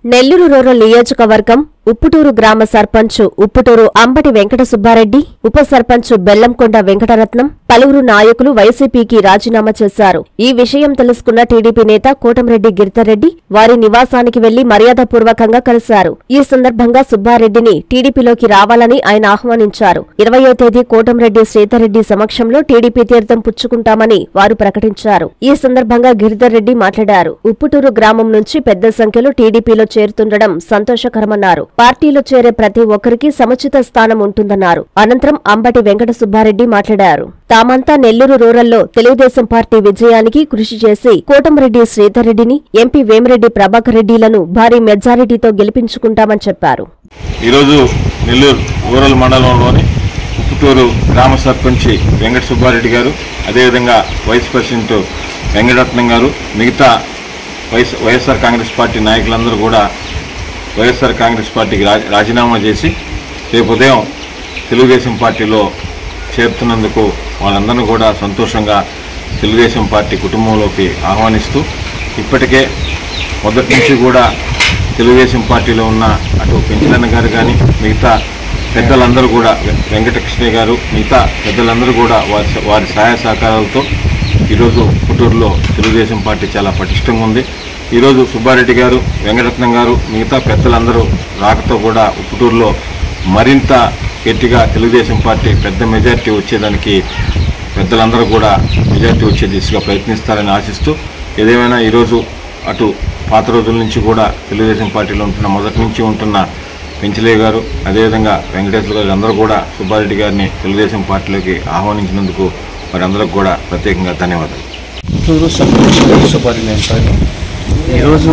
Nellore rural నియోజకవర్గం ఉప్పుటూరు గ్రామ సర్పంచ్ ఉప్పుటూరు అంబటి వెంకట సుబ్బారెడ్డి ఉప సర్పంచ్ బెల్లంకొండ వెంకటరత్నం పలువురు నాయకులు వైసీపీకి రాజీనామా చేశారు ఈ విషయం తెలుసుకున్న టీడీపీ నేత కోటంరెడ్డి గిరిధర్రెడ్డి వారి నివాసానికి వెళ్లి మర్యాదపూర్వకంగా కలిశారు ఈ సందర్భంగా సుబ్బారెడ్డిని టీడీపీలోకి రావాలని ఆయన ఆహ్వానించారు ఇరవయో తేదీ కోటంరెడ్డి శ్రీధర్రెడ్డి సమక్షంలో టీడీపీ తీర్థం పుచ్చుకుంటామని వారు ప్రకటించారు ఈ సందర్భంగా గిరిధర్ రెడ్డి మాట్లాడారు ఉప్పుటూరు గ్రామం నుంచి పెద్ద సంఖ్యలో టీడీపీలో చేరుతుండడం సంతోషకరమన్నారు పార్టీలో చేరే ప్రతి ఒక్కరికి సముచిత స్థానం ఉంటుందన్నారు అనంతరం అంబటి వెంకట సుబ్బారెడ్డి మాట్లాడారు తామంతా నెల్లూరు రూరల్లో తెలుగుదేశం పార్టీ విజయానికి కృషి చేసి కోటంరెడ్డి శ్రీధర్ రెడ్డిని ఎంపీ వేమిరెడ్డి ప్రభాకర్ రెడ్డిలను భారీ మెజారిటీతో గెలిపించుకుంటామని చెప్పారు ఈరోజు నెల్లూరు రూరల్ మండలంలోని ఉప్పుటూరు గ్రామ సర్పంచి వెంకట సుబ్బారెడ్డి గారు అదేవిధంగా వైస్ ప్రెసిడెంట్ వెంకటరత్నం గారు మిగతా వైఎస్ వైఎస్ఆర్ కాంగ్రెస్ పార్టీ నాయకులందరూ కూడా వైఎస్ఆర్ కాంగ్రెస్ పార్టీకి రా- రాజీనామా చేసి రేపు ఉదయం తెలుగుదేశం పార్టీలో చేరుతున్నందుకు వాళ్ళందరినీ కూడా సంతోషంగా తెలుగుదేశం పార్టీ కుటుంబంలోకి ఆహ్వానిస్తూ ఇప్పటికే మొదటి నుంచి కూడా తెలుగుదేశం పార్టీలో ఉన్న అటు పెంచలన్న గారు కానీ మిగతా పెద్దలందరూ కూడా వె- వెంకటకృష్ణ గారు మిగతా పెద్దలందరూ కూడా వారి స- వారి సహాయ సహకారాలతో ఈరోజు పుట్టూరులో తెలుగుదేశం పార్టీ చాలా పటిష్టంగా ఉంది ఈరోజు సుబ్బారెడ్డి గారు వెంకటరత్నం గారు మిగతా పెద్దలందరూ రాకతో కూడా పుట్టూరులో మరింత గట్టిగా తెలుగుదేశం పార్టీ పెద్ద మెజారిటీ వచ్చేదానికి పెద్దలందరూ కూడా మెజారిటీ వచ్చే దిశగా ప్రయత్నిస్తారని ఆశిస్తూ ఏదేమైనా ఈరోజు అటు పాత రోజుల నుంచి కూడా తెలుగుదేశం పార్టీలో ఉంటున్న మొదటి నుంచి ఉంటున్న పెంచలే గారు అదేవిధంగా వెంకటేశ్వర గారు అందరూ కూడా సుబ్బారెడ్డి గారిని తెలుగుదేశం పార్టీలోకి ఆహ్వానించినందుకు వారందరికి కూడా ప్రత్యేకంగా ధన్యవాదాలు చిత్తూరు సర్పంచ్ సుబ్బారి నేను సార్ ఈరోజు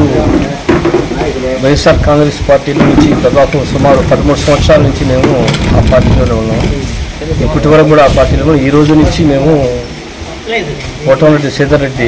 వైఎస్ఆర్ కాంగ్రెస్ పార్టీలో నుంచి దాదాపు సుమారు పదమూడు సంవత్సరాల నుంచి మేము ఆ పార్టీలోనే ఉన్నాం ఇప్పటి వరకు కూడా ఆ పార్టీలో ఈ రోజు నుంచి మేము కోటమిరెడ్డి శ్రీధర్ రెడ్డి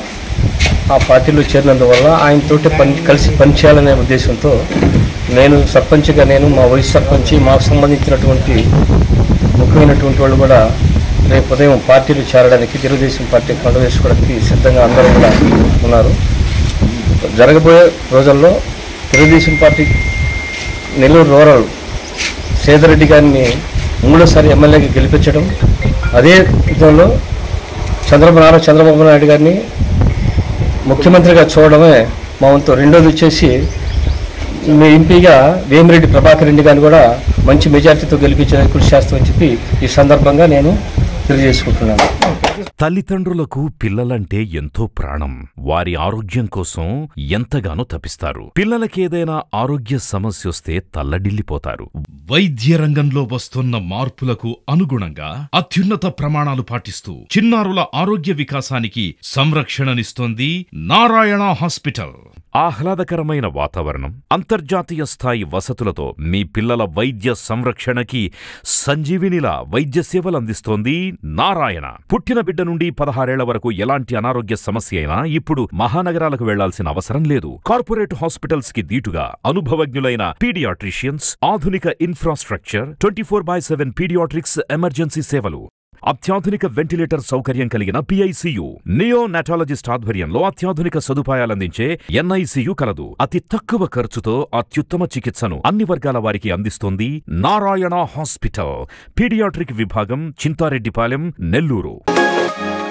ఆ పార్టీలో చేరినందువల్ల ఆయనతోటి పని కలిసి పనిచేయాలనే ఉద్దేశంతో నేను సర్పంచ్గా నేను మా వైస్ సర్పంచ్ మాకు సంబంధించినటువంటి ముఖ్యమైనటువంటి వాళ్ళు కూడా రేపు ఉదయం పార్టీలు చేరడానికి తెలుగుదేశం పార్టీ పండుగ వేసుకోవడానికి సిద్ధంగా అందరూ కూడా ఉన్నారు జరగబోయే రోజుల్లో తెలుగుదేశం పార్టీ నెల్లూరు రూరల్ సేదరెడ్డి గారిని మూడోసారి ఎమ్మెల్యేగా గెలిపించడం అదే విధంలో చంద్రబాబు నారా చంద్రబాబు నాయుడు గారిని ముఖ్యమంత్రిగా చూడడమే మా వంతు రెండోది వచ్చేసి మీ ఎంపీగా వేమిరెడ్డి ప్రభాకర్ రెడ్డి గారిని కూడా మంచి మెజార్టీతో గెలిపించడానికి కృషి చేస్తామని చెప్పి ఈ సందర్భంగా నేను తెలియజేసుకుంటున్నాను తల్లిదండ్రులకు పిల్లలంటే ఎంతో ప్రాణం వారి ఆరోగ్యం కోసం ఎంతగానో తపిస్తారు పిల్లలకేదైనా ఆరోగ్య సమస్యొస్తే తల్లడిల్లిపోతారు వైద్య రంగంలో వస్తున్న మార్పులకు అనుగుణంగా అత్యున్నత ప్రమాణాలు పాటిస్తూ చిన్నారుల ఆరోగ్య వికాసానికి సంరక్షణనిస్తోంది నారాయణ హాస్పిటల్ ఆహ్లాదకరమైన వాతావరణం అంతర్జాతీయ స్థాయి వసతులతో మీ పిల్లల వైద్య సంరక్షణకి సంజీవినిలా వైద్య సేవలు అందిస్తోంది నారాయణ పుట్టిన బిడ్డ నుండి పదహారేళ్ల వరకు ఎలాంటి అనారోగ్య సమస్య అయినా ఇప్పుడు మహానగరాలకు వెళ్లాల్సిన అవసరం లేదు కార్పొరేట్ హాస్పిటల్స్ కి దీటుగా అనుభవజ్ఞులైన పీడియాట్రిషియన్స్ ఆధునిక infrastructure twenty four by seven pediatrics emergency సేవలు అత్యాధునిక వెంటిలేటర్ సౌకర్యం కలిగిన పిఐసియు నియో నాటాలజిస్ట్ ఆధ్వర్యంలో అత్యాధునిక సదుపాయాలందించే ఎన్ఐసియు కలదు అతి తక్కువ ఖర్చుతో అత్యుత్తమ చికిత్సను అన్ని వర్గాల వారికి అందిస్తోంది నారాయణ హాస్పిటల్ పీడియాట్రిక్ విభాగం చింతారెడ్డిపాలెం నెల్లూరు